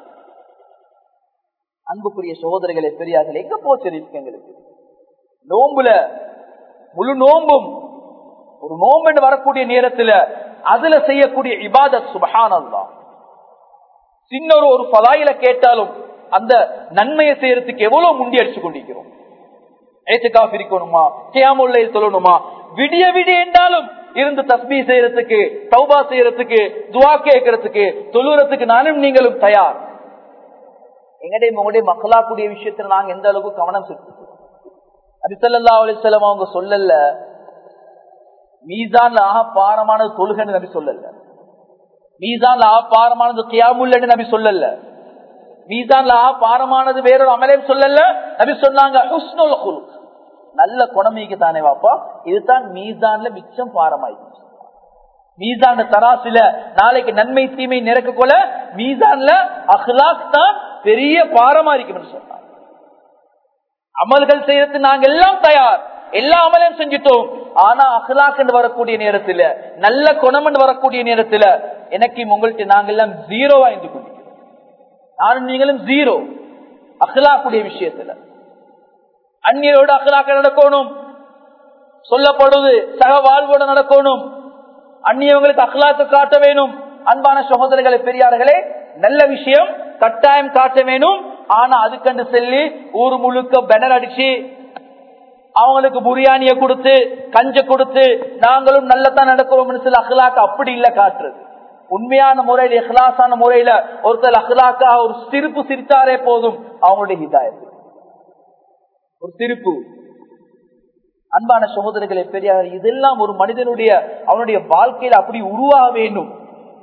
அன்புக்குரிய சகோதரர்களே பெரியார்களே எங்க போச்சு ரிஸ்க் எங்களுக்கு நோம்புல முழு நோம்பும் ஒரு நோம்பு வரக்கூடிய நேரத்துல அதுல செய்யக்கூடிய இபாதத் சுபஹானல்லா சின்ன ஒரு ஒரு பலாயில கேட்டாலும் அந்த நன்மையை செய்யறதுக்கு எவ்வளவு முண்டி அடிச்சு கொண்டிருக்கிறோம் ஏத்துக்காஃப் இருக்கணுமா கியாமுல்லை சொல்லணுமா விடிய விடிய என்றாலும் இருந்து தஸ்மி செய்யறதுக்கு தௌபா செய்யறதுக்கு துவா கேட்கறதுக்கு தொழுறதுக்கு நானும் நீங்களும் தயார் எங்கடைய உங்களுடைய மக்களாக்கூடிய விஷயத்துல நாங்க எந்த அளவுக்கு கவனம் செலுத்துறோம் அபிசல்லா அலிசல்லாம் அவங்க சொல்லல மீசான்ல ஆக பாரமானது தொழுகன்னு நபி சொல்லல மீசான்ல ஆக பாரமானது கியாமுல்லன்னு நபி சொல்லல மீசான்ல ஆக பாரமானது வேறொரு அமலையும் சொல்லல நபி சொன்னாங்க ஹுஸ்னுல் குலுக் நல்ல குணமிக்கு தானே வாப்பா இதுதான் மீசான்ல மிச்சம் பாரமாயிடுச்சு மீசான தராசில நாளைக்கு நன்மை தீமை நிறக்க கொள்ள மீசான்ல அஹ்லாக் தான் பெரிய பாரமா இருக்கும் சொன்னாங்க அமல்கள் செய்யறது நாங்க எல்லாம் தயார் எல்லா அமலையும் செஞ்சிட்டோம் ஆனா அஹ்லாக் என்று வரக்கூடிய நேரத்துல நல்ல குணம் என்று வரக்கூடிய நேரத்துல எனக்கு உங்கள்கிட்ட நாங்க எல்லாம் ஜீரோவா இருந்து கொண்டிருக்கிறோம் நானும் நீங்களும் ஜீரோ அஹ்லாக்குடைய விஷயத்துல அந்நியரோட அகலாக்க நடக்கணும் சொல்லப்படுவது சக வாழ்வோட நடக்கணும் அந்நியவங்களுக்கு அகலாக்க காட்ட வேணும் அன்பான சகோதரர்களை பெரியார்களே நல்ல விஷயம் கட்டாயம் காட்ட வேணும் ஆனா அதுக்கண்டு செல்லி ஊர் முழுக்க பேனர் அடிச்சு அவங்களுக்கு புரியாணிய கொடுத்து கஞ்ச கொடுத்து நாங்களும் நல்லதான் நடக்கிறோம்னு சில அகலாக்க அப்படி இல்ல காட்டுறது உண்மையான முறையில் இஹ்லாசான முறையில ஒருத்தர் அகலாக்கா ஒரு சிரிப்பு சிரித்தாரே போதும் அவங்களுடைய ஹிதாயத்து ஒரு திருப்பு அன்பான சகோதரர்களை பெரியார் இதெல்லாம் ஒரு மனிதனுடைய அவனுடைய வாழ்க்கையில அப்படி உருவாக வேண்டும்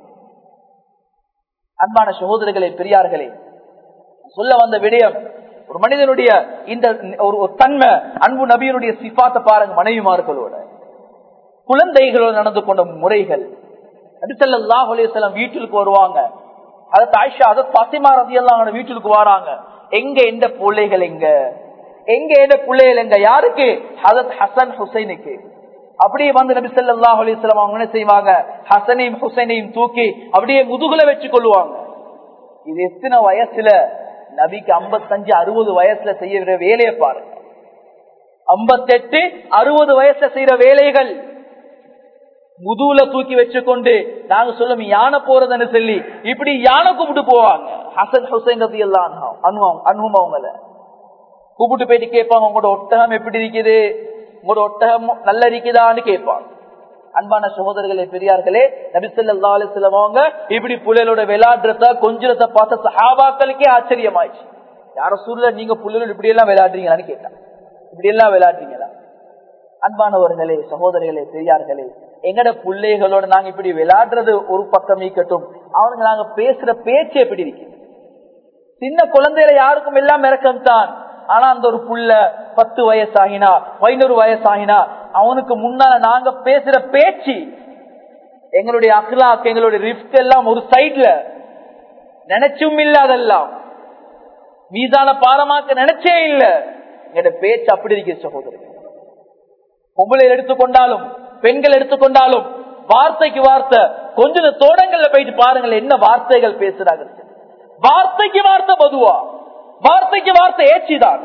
அன்பான சகோதரர்களை பெரியார்களே சொல்ல வந்த விடயம் ஒரு மனிதனுடைய இந்த ஒரு தன்மை அன்பு நபியனுடைய சிபாத்த பாருங்க மனைவிமார்களோட குழந்தைகளோட நடந்து கொண்ட முறைகள் நபிசல்லாஹ் அலிசல்லாம் வீட்டுக்கு வருவாங்க அதை தாய்ஷா அதை பாத்திமா ரதி எல்லாம் வீட்டுக்கு வராங்க எங்க எந்த பிள்ளைகள் எங்க எங்க எந்த பிள்ளைகள் எங்க யாருக்கு ஹசத் ஹசன் ஹுசைனுக்கு அப்படியே வந்து நபி சொல்லாஹ் அலிஸ்லாம் அவங்க என்ன செய்வாங்க ஹசனையும் ஹுசைனையும் தூக்கி அப்படியே முதுகுல வச்சு கொள்ளுவாங்க இது எத்தனை வயசுல நபிக்கு ஐம்பத்தஞ்சு அறுபது வயசுல செய்யற வேலையை பாருங்க ஐம்பத்தெட்டு அறுபது வயசுல செய்யற வேலைகள் முதுகுல தூக்கி வச்சுக்கொண்டு நாங்க சொல்லும் யானை போறதுன்னு சொல்லி இப்படி யானை கூப்பிட்டு போவாங்க ஹசன் ஹுசைன் ரதி எல்லாம் அனுபவம் அவங்கள கூப்பிட்டு போயிட்டு கேட்பாங்க உங்களோட ஒட்டகம் எப்படி இருக்குது உங்களோட ஒட்டகம் நல்லா இருக்குதான்னு கேட்பாங்க அன்பான சகோதரர்களே பெரியார்களே நபிசல்லா அலிஸ்லவங்க இப்படி புள்ளைகளோட விளையாடுறத கொஞ்சத்தை பார்த்த சஹாபாக்களுக்கே ஆச்சரியமாயிடுச்சு யார சூழ்நிலை நீங்க புள்ளைகள் இப்படி எல்லாம் விளையாடுறீங்களான்னு கேட்டாங்க இப்படி எல்லாம் விளையாடுறீங்களா அன்பானவர்களே சகோதரர்களே பெரியார்களே எங்கட பிள்ளைகளோட நாங்க இப்படி விளையாடுறது ஒரு பக்கம் நீக்கட்டும் அவங்க நாங்க பேசுற பேச்சு எப்படி இருக்கு சின்ன குழந்தையில யாருக்கும் எல்லாம் இறக்கம் தான் ஆனா அந்த ஒரு புள்ள பத்து வயசாகினா பதினோரு வயசாகினா அவனுக்கு முன்னால நாங்க பேசுற பேச்சு எங்களுடைய அக்லாக் எங்களுடைய ரிஸ்க் எல்லாம் ஒரு சைட்ல நினைச்சும் இல்ல அதெல்லாம் மீதான பாரமாக்க நினைச்சே இல்ல எங்களோட பேச்சு அப்படி இருக்கு சகோதரர் பொம்பளை எடுத்துக்கொண்டாலும் பெண்கள் எடுத்துக்கொண்டாலும் வார்த்தைக்கு வார்த்தை கொஞ்சம் தோட்டங்கள்ல போயிட்டு பாருங்கள் என்ன வார்த்தைகள் பேசுறாங்க வார்த்தைக்கு வார்த்தை பதுவா வார்த்தைக்கு வார்த்தை ஏச்சிதான்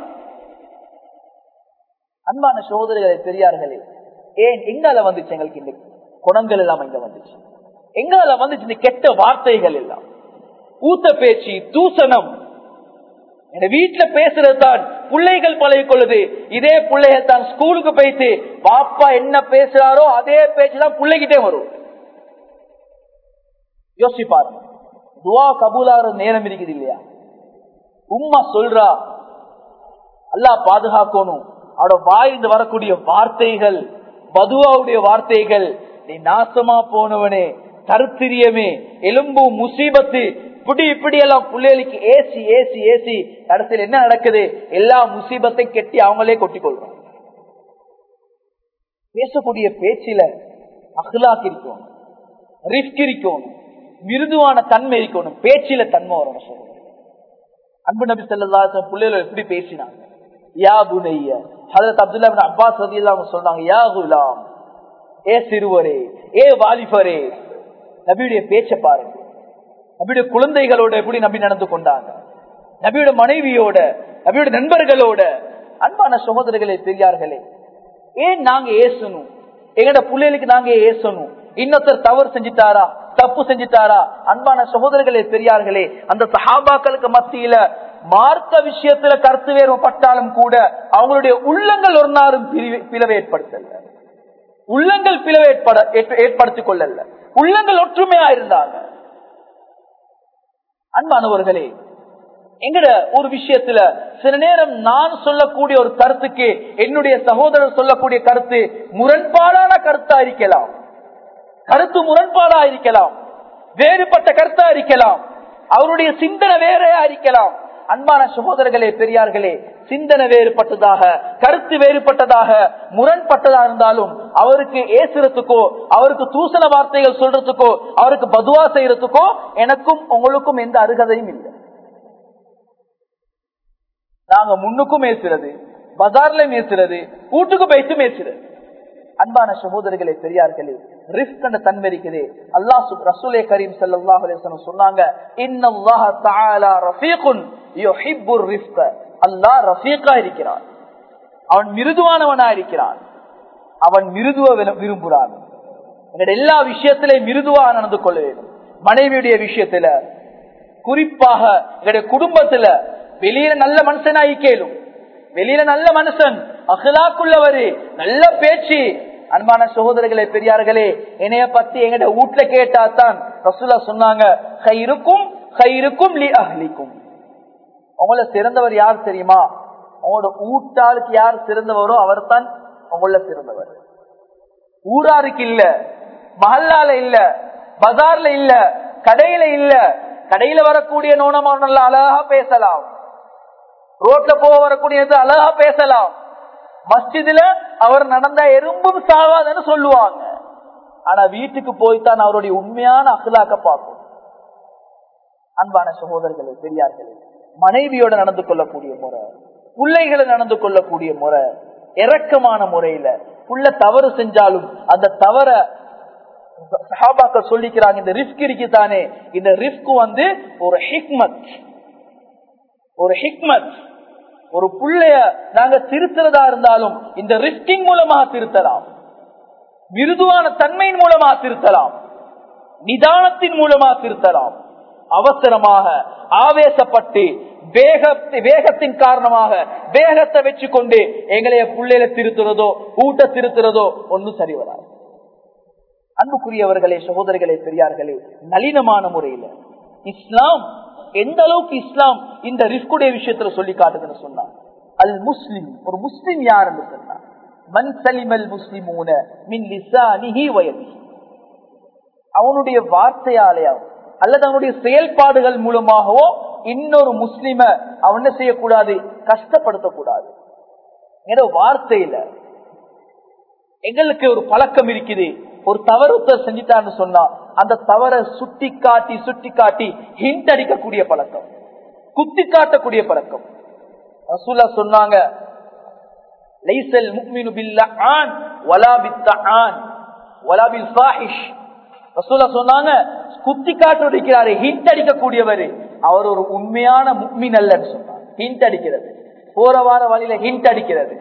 அன்பான சோதரிகளை பெரியார்களே ஏன் எங்கால வந்துச்சு எங்களுக்கு இந்த குணங்கள் எல்லாம் இங்க வந்துச்சு எங்கால வந்துச்சு இந்த கெட்ட வார்த்தைகள் எல்லாம் ஊத்த பேச்சு தூசணம் என் வீட்டுல பேசுறது தான் பிள்ளைகள் பழகி கொள்ளுது இதே பிள்ளைகள் தான் ஸ்கூலுக்கு போயிட்டு பாப்பா என்ன பேசுறாரோ அதே பேச்சுதான் பிள்ளைகிட்டே வரும் யோசிப்பாரு துவா கபூலாகிற நேரம் இருக்குது இல்லையா உம்மா சொல்றா அல்லா பாதுகாக்கணும் அவட வாயிலிருந்து வரக்கூடிய வார்த்தைகள் பதுவாவுடைய வார்த்தைகள் நீ நாசமா போனவனே கருத்திரியமே எலும்பு முசீபத்து இப்படி இப்படி எல்லாம் பிள்ளைகளுக்கு ஏசி ஏசி ஏசி கடைசியில் என்ன நடக்குது எல்லா முசீபத்தை கெட்டி அவங்களே கொட்டிக் கொள்றாங்க பேசக்கூடிய பேச்சில அஹ்லாக் இருக்கும் ரிஸ்க் இருக்கும் மிருதுவான தன்மை இருக்கணும் பேச்சில தன்மை வரணும் சொல்லுங்க அன்பு நபி செல்லா பிள்ளைகள் எப்படி பேசினாங்க யா புனைய ஹதரத் அப்துல்லா பின் அப்பாஸ் ரதி அவங்க சொன்னாங்க யா குலாம் ஏ சிறுவரே ஏ வாலிபரே நபியுடைய பேச்ச பாருங்க நபியுடைய குழந்தைகளோட எப்படி நபி நடந்து கொண்டாங்க நபியோட மனைவியோட நபியோட நண்பர்களோட அன்பான சகோதரர்களே பெரியார்களே ஏன் நாங்க ஏசணும் எங்கட பிள்ளைகளுக்கு நாங்க ஏசணும் இன்னொருத்தர் தவறு செஞ்சிட்டாரா தப்பு செஞ்சிட்டாரா அன்பான சகோதரர்களே பெரியார்களே அந்த சஹாபாக்களுக்கு மத்தியில மார்க்க விஷயத்துல கருத்து வேறுபட்டாலும் கூட அவங்களுடைய உள்ளங்கள் ஒரு நாளும் பிளவை ஏற்படுத்தல உள்ளங்கள் பிளவை ஏற்பட ஏற்படுத்திக் கொள்ளல உள்ளங்கள் ஒற்றுமையா இருந்தாங்க அன்பானவர்களே எங்கட ஒரு விஷயத்துல சில நேரம் நான் சொல்லக்கூடிய ஒரு கருத்துக்கு என்னுடைய சகோதரர் சொல்லக்கூடிய கருத்து முரண்பாடான கருத்தா இருக்கலாம் கருத்து முரண்பாடா இருக்கலாம் வேறுபட்ட கருத்தா இருக்கலாம் அவருடைய சிந்தனை வேறையா இருக்கலாம் அன்பான சகோதரர்களே பெரியார்களே சிந்தனை வேறுபட்டதாக கருத்து வேறுபட்டதாக முரண்பட்டதா இருந்தாலும் அவருக்கு ஏசுறதுக்கோ அவருக்கு தூசண வார்த்தைகள் சொல்றதுக்கோ அவருக்கு பதுவா செய்யறதுக்கோ எனக்கும் உங்களுக்கும் எந்த அருகதையும் இல்லை நாங்க முன்னுக்கும் ஏசுறது பஜார்ல மேசுறது வீட்டுக்கு போயிட்டு மேசுறது அன்பான சகோதரர்களே பெரியார்களே ரிஸ்க் என்ற தன்மை இருக்குது அல்லாஹ் ரசூலே கரீம் ஸல்லல்லாஹு அலைஹி வஸல்லம் சொன்னாங்க இன்னல்லாஹ தஆலா ரஃபீகுன் யுஹிப்புர் ரிஸ்க அல்லாஹ் ரஃபீகா இருக்கிறான் அவன் மிருதுவானவனா இருக்கிறான் அவன் மிருதுவ விரும்புகிறான் எங்களுடைய எல்லா விஷயத்திலையும் மிருதுவா நடந்து கொள்ள வேண்டும் மனைவியுடைய விஷயத்துல குறிப்பாக எங்களுடைய குடும்பத்துல வெளியில நல்ல மனுஷனாய் கேளும் வெளியில நல்ல மனுஷன் அகலாக்குள்ளவரு நல்ல பேச்சு அன்பான சகோதரர்களே பெரியார்களே என்னைய பத்தி எங்கட வீட்டுல கேட்டா தான் ரசூலா சொன்னாங்க கயிறுக்கும் கயிறுக்கும் லி அஹ்லிக்கும் உங்களை சிறந்தவர் யார் தெரியுமா உங்களோட ஊட்டாளுக்கு யார் சிறந்தவரோ அவர் தான் உங்கள சிறந்தவர் ஊராருக்கு இல்ல மஹல்லால இல்ல பஜார்ல இல்ல கடையில இல்ல கடையில வரக்கூடிய நோனமா நல்லா அழகா பேசலாம் ரோட்ல போக வரக்கூடியது அழகா பேசலாம் மஸ்ஜிதுல அவர் நடந்த எறும்பும் சாவாதுன்னு சொல்லுவாங்க ஆனா வீட்டுக்கு போய்தான் அவருடைய உண்மையான அகலாக்க பார்க்கும் அன்பான சகோதரர்களே பெரியார்களே மனைவியோட நடந்து கொள்ளக்கூடிய முறை பிள்ளைகளை நடந்து கொள்ளக்கூடிய முறை இறக்கமான முறையில புள்ள தவறு செஞ்சாலும் அந்த தவற சஹாபாக்கள் சொல்லிக்கிறாங்க இந்த ரிஸ்க் இருக்குதானே இந்த ரிஸ்க் வந்து ஒரு ஹிக்மத் ஒரு ஹிக்மத் ஒரு புள்ளைய நாங்க திருத்துறதா இருந்தாலும் இந்த ரிஸ்கிங் மூலமாக திருத்தலாம் மிருதுவான தன்மையின் மூலமாக திருத்தலாம் நிதானத்தின் மூலமாக திருத்தலாம் அவசரமாக ஆவேசப்பட்டு வேகத்தை வேகத்தின் காரணமாக வேகத்தை வச்சு கொண்டு எங்களைய புள்ளையில திருத்துறதோ ஊட்ட திருத்துறதோ ஒன்னும் சரி வராது அன்புக்குரியவர்களே சகோதரர்களே பெரியார்களே நளினமான முறையில இஸ்லாம் எந்த அளவுக்கு இஸ்லாம் இந்த ரிஸ்குடைய விஷயத்துல சொல்லி காட்டுதுன்னு சொன்னா அல் முஸ்லிம் ஒரு முஸ்லிம் யார் என்று சொன்னா மன் சலிமல் முஸ்லிமூன மின் லிசானிஹி வயதிஹி அவனுடைய வார்த்தையாலேயாவும் அல்லது அவனுடைய செயல்பாடுகள் மூலமாகவோ இன்னொரு முஸ்லிம அவன் என்ன செய்யக்கூடாது கஷ்டப்படுத்தக்கூடாது ஏதோ வார்த்தையில எங்களுக்கு ஒரு பழக்கம் இருக்குது ஒரு தவறு செஞ்சுட்டான்னு சொன்னா அந்த தவறை சுட்டி காட்டி சுட்டி காட்டி ஹிண்ட் அடிக்கக்கூடிய பழக்கம் குத்தி காட்டக்கூடிய பழக்கம் ரசூலா சொன்னாங்க லைசல் முக்மினு பில்ல ஆன் வலா பித்த ஆன் வலா பில் ஃபாஹிஷ் ரசூலா சொன்னாங்க குத்தி காட்டு அடிக்கிறாரு ஹிண்ட் அடிக்கக்கூடியவர் அவர் ஒரு உண்மையான முக்மின் அல்லன்னு சொன்னாங்க ஹிண்ட் அடிக்கிறது போற வார வழியில ஹிண்ட் அடிக்கிறது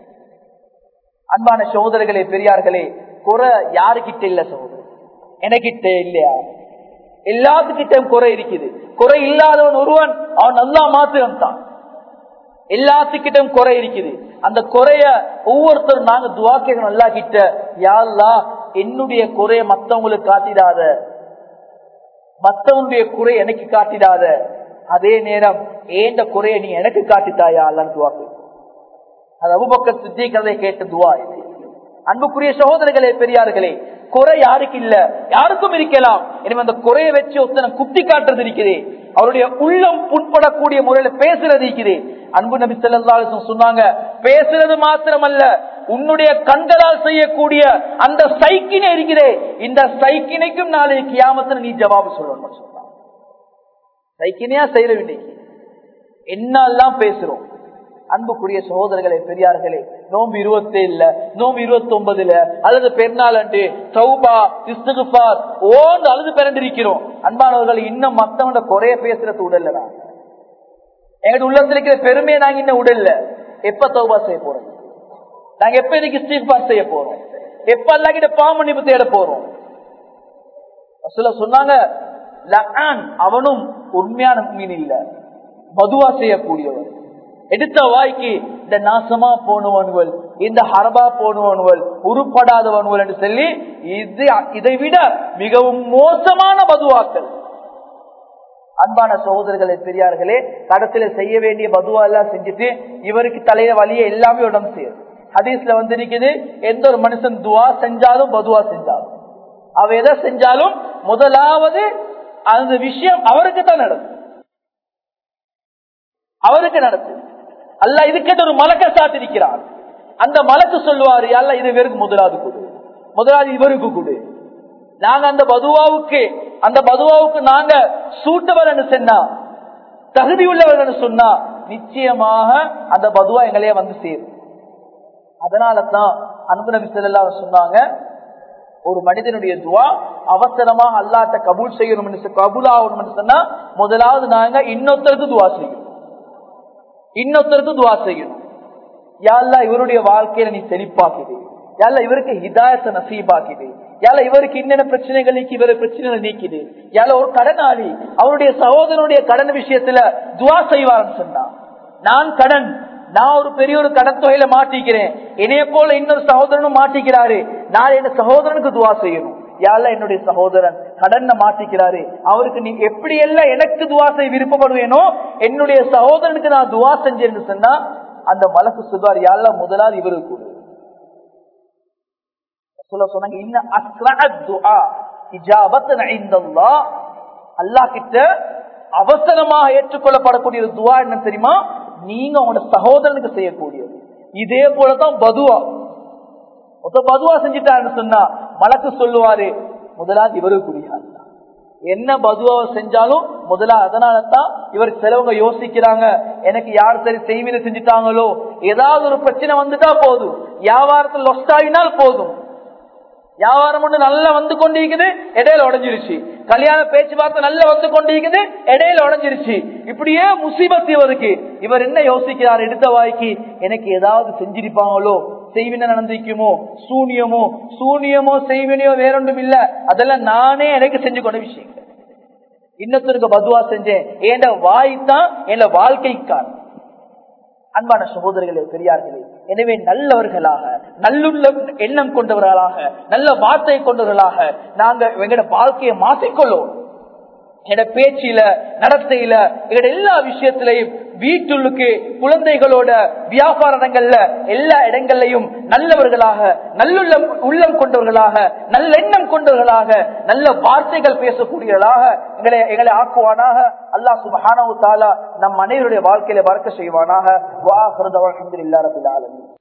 அன்பான சகோதரர்களே பெரியார்களே குறை யாருக்கிட்ட இல்ல சகோதரர் எனக்கிட்ட இல்லையா எல்லாத்துக்கிட்ட குறை இருக்குது குறை இல்லாதவன் ஒருவன் அவன் நல்லா மாத்திரம் தான் எல்லாத்துக்கிட்டும் குறை இருக்குது அந்த குறைய ஒவ்வொருத்தரும் நாங்க துவா கேட்கணும் நல்லா கிட்ட யாழ்லா என்னுடைய குறைய மத்தவங்களுக்கு காட்டிடாத மத்தவனுடைய குறை எனக்கு காட்டிடாத அதே நேரம் ஏண்ட குறைய நீ எனக்கு காட்டித்தாயா அல்லான்னு துவா கேட்கும் அது அபுபக்கர் சித்திக்கிறதை கேட்டு துவா இது அன்புக்குரிய சகோதரர்களே பெரியார்களே குறை யாருக்கு இல்ல யாருக்கும் இருக்கலாம் எனவே அந்த குறையை வச்சு ஒருத்தனை குத்தி காட்டுறது இருக்குது அவருடைய உள்ளம் புண்படக்கூடிய முறையில பேசுறது இருக்குது அன்பு நபி ஸல்லல்லாஹு சொன்னாங்க பேசுறது மாத்திரமல்ல உன்னுடைய கண்களால் செய்யக்கூடிய அந்த சைக்கினை இருக்கிறே இந்த சைக்கினைக்கும் நாளை கியாமத்துல நீ ஜவாபு சொல்லணும் சொன்னாங்க சைக்கினையா செய்யற இன்னைக்கு என்னெல்லாம் பேசுறோம் அன்புக்குரிய சகோதரர்களே பெரியார்களே நோம்பு இருபத்தி ஏழுல நோம்பு இருபத்தி ஒன்பதுல அல்லது பெருநாள் அன்று சௌபா இஸ்துகுபார் ஓந்து அழுது பிறண்டிருக்கிறோம் அன்பானவர்கள் இன்னும் மத்தவங்க குறைய பேசுறது உடல்ல எங்க உள்ளத்துல இருக்கிற பெருமையை நாங்க இன்னும் உடல்ல எப்ப தௌபா செய்ய போறோம் நாங்க எப்ப இன்னைக்கு இஸ்திஃபார் செய்ய போறோம் எப்ப அல்லா கிட்ட பாமன்னிப்பு தேட போறோம் ரசூலா சொன்னாங்க லஆன் அவனும் உண்மையான மீன் இல்ல மதுவா செய்யக்கூடியவன் எடுத்த வாய்க்கு இந்த நாசமா போனவன்கள் இந்த ஹரபா போனவன்கள் உருப்படாதவன்கள் என்று சொல்லி இது இதை விட மிகவும் மோசமான மதுவாக்கள் அன்பான சகோதரர்களே பெரியார்களே கடத்துல செய்ய வேண்டிய பதுவா எல்லாம் செஞ்சுட்டு இவருக்கு தலைய வழிய எல்லாமே உடம்பு செய்யும் ஹதீஸ்ல வந்து இருக்குது எந்த ஒரு மனுஷன் துவா செஞ்சாலும் பதுவா செஞ்சாலும் அவ எதை செஞ்சாலும் முதலாவது அந்த விஷயம் அவருக்கு தான் நடக்கும் அவருக்கு நடக்கும் அல்ல இதுக்கு ஒரு மலக்க சாத்திருக்கிறார் அந்த மலக்கு சொல்லுவாரு அல்ல இது இவருக்கு முதலாவது கொடு முதலாவது இவருக்கு கொடு நாங்க அந்த பதுவாவுக்கு அந்த பதுவாவுக்கு நாங்க சூட்டவர் சொன்னா தகுதி உள்ளவர் சொன்னா நிச்சயமாக அந்த பதுவா எங்களையே வந்து சேரும் அதனால தான் அன்பு நபி சொல்லா சொன்னாங்க ஒரு மனிதனுடைய துவா அவசரமாக அல்லாட்ட கபூல் செய்யணும் கபூல் ஆகணும் சொன்னா முதலாவது நாங்க இன்னொருத்தருக்கு துவா செய்யணும் இன்னொருத்தருக்கு துவா செய்யணும் யாழ்லா இவருடைய வாழ்க்கையில நீ செழிப்பாக்குது யாழ்லா இவருக்கு ஹிதாயத்தை நசீபாக்குது யால இவருக்கு என்னென்ன பிரச்சனைகள் நீக்கி இவர பிரச்சனைகளை நீக்குது யால ஒரு கடனாளி அவருடைய சகோதரனுடைய கடன் விஷயத்துல துவா செய்வார்னு சொன்னா நான் கடன் நான் ஒரு பெரிய ஒரு கடன் தொகையில மாட்டிக்கிறேன் என்னைய போல இன்னொரு சகோதரனும் மாட்டிக்கிறாரு நான் என் சகோதரனுக்கு துவா செய்யணும் யால என்னுடைய சகோதரன் கடன்ல மாட்டிக்கிறாரு அவருக்கு நீ எப்படி எல்லாம் எனக்கு துவா செய்ய விருப்பப்படுவேனோ என்னுடைய சகோதரனுக்கு நான் துவா செஞ்சேன்னு சொன்னா அந்த மலக்கு சுகார் யால முதலாவது இவருக்கு கொடு சொல்ல சொன்னாங்க இன்ன துஆ இஜாபத் இந்தல்லாஹ் அல்லாஹ் கிட்ட அவசரமாக ஏற்றுக்கொள்ளப்படக்கூடிய ஒரு துவா என்ன தெரியுமா நீங்க உங்களோட சகோதரனுக்கு செய்யக்கூடியது இதே போலதான் பதுவா மொத்த பதுவா செஞ்சுட்டாருன்னு சொன்னா மலக்கு சொல்லுவாரு முதலாவது இவருக்கு கூடிய என்ன பதுவாவை செஞ்சாலும் முதலா அதனால தான் இவர் சிலவங்க யோசிக்கிறாங்க எனக்கு யார் சரி செய்வீரை செஞ்சுட்டாங்களோ ஏதாவது ஒரு பிரச்சனை வந்துட்டா போதும் வியாபாரத்தில் லொஸ்ட் ஆகினால் போதும் வியாபாரம் ஒண்ணு நல்லா வந்து கொண்டிருக்குது இடையில உடஞ்சிருச்சு கல்யாண பேச்சுவார்த்தை நல்லா வந்து கொண்டிருக்குது இடையில உடஞ்சிருச்சு இப்படியே முசீபத் இவருக்கு இவர் என்ன யோசிக்கிறார் எடுத்த வாய்க்கு எனக்கு ஏதாவது செஞ்சிருப்பாங்களோ செய்வின நடந்திருக்குமோ சூனியமோ சூனியமோ செய்வினையோ வேறொன்றும் இல்ல அதெல்லாம் நானே எனக்கு செஞ்சு கொண்ட விஷயம் இன்னொருத்தருக்கு பதுவா செஞ்சேன் என் வாய் தான் என் வாழ்க்கைக்கான அன்பான சகோதரர்களே பெரியார்களே எனவே நல்லவர்களாக நல்லுள்ள எண்ணம் கொண்டவர்களாக நல்ல வார்த்தை கொண்டவர்களாக நாங்க எங்களோட வாழ்க்கையை மாற்றிக்கொள்ளும் எங்களோட பேச்சில நடத்தையில எங்களோட எல்லா விஷயத்திலையும் வீட்டுள்ளுக்கு குழந்தைகளோட வியாபார இடங்கள்ல எல்லா இடங்கள்லையும் நல்லவர்களாக நல்லுள்ளம் உள்ளம் கொண்டவர்களாக நல்லெண்ணம் கொண்டவர்களாக நல்ல வார்த்தைகள் பேசக்கூடியவர்களாக எங்களை எங்களை ஆக்குவானாக அல்லாஹ் சுபஹானவு தாலா நம் அனைவருடைய வாழ்க்கையில வறக்க செய்வானாக வா அலமதுல்லா ரபில் ஆலமி